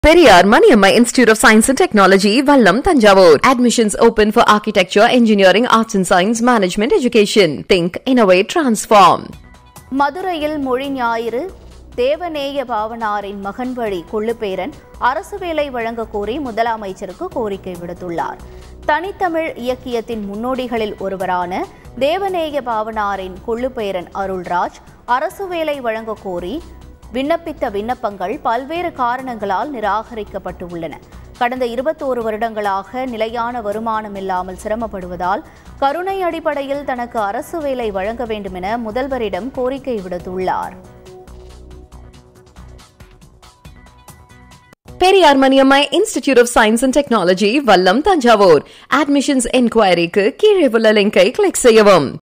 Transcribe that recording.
Periyar Maniamma Institute of Science and Technology, Vallam, Tanjavur. Admissions open for architecture, engineering, arts and science, management, education. Think, innovate, transform. மதுரையில் மொழி ஞாயிறு தேவநேய பாவனாரின் மகன் வழி கொள்ளுப்பேரன் அரசு வேலை வழங்க கோரி முதலமைச்சருக்கு கோரிக்கை விடுத்துள்ளார் தனித்தமிழ் இயக்கியத்தின் முன்னோடிகளில் ஒருவரான தேவநேய பாவனாரின் கொள்ளுப்பேரன் அருள்ராஜ் அரசு வேலை வழங்க கோரி விண்ணப்பித்த விண்ணப்பங்கள் பல்வேறு காரணங்களால் நிராகரிக்கப்பட்டுள்ளன கடந்த இருபத்தோரு வருடங்களாக நிலையான வருமானம் இல்லாமல் சிரமப்படுவதால் கருணை அடிப்படையில் தனக்கு அரசு வேலை வழங்க வேண்டும் என முதல்வரிடம் கோரிக்கை விடுத்துள்ளார் Periyar Maniamma Institute of Science and Technology, Vallam, Tanjavur. Admissions enquiry க்கு கீழே உள்ள லிங்கை கிளிக் செய்யவும்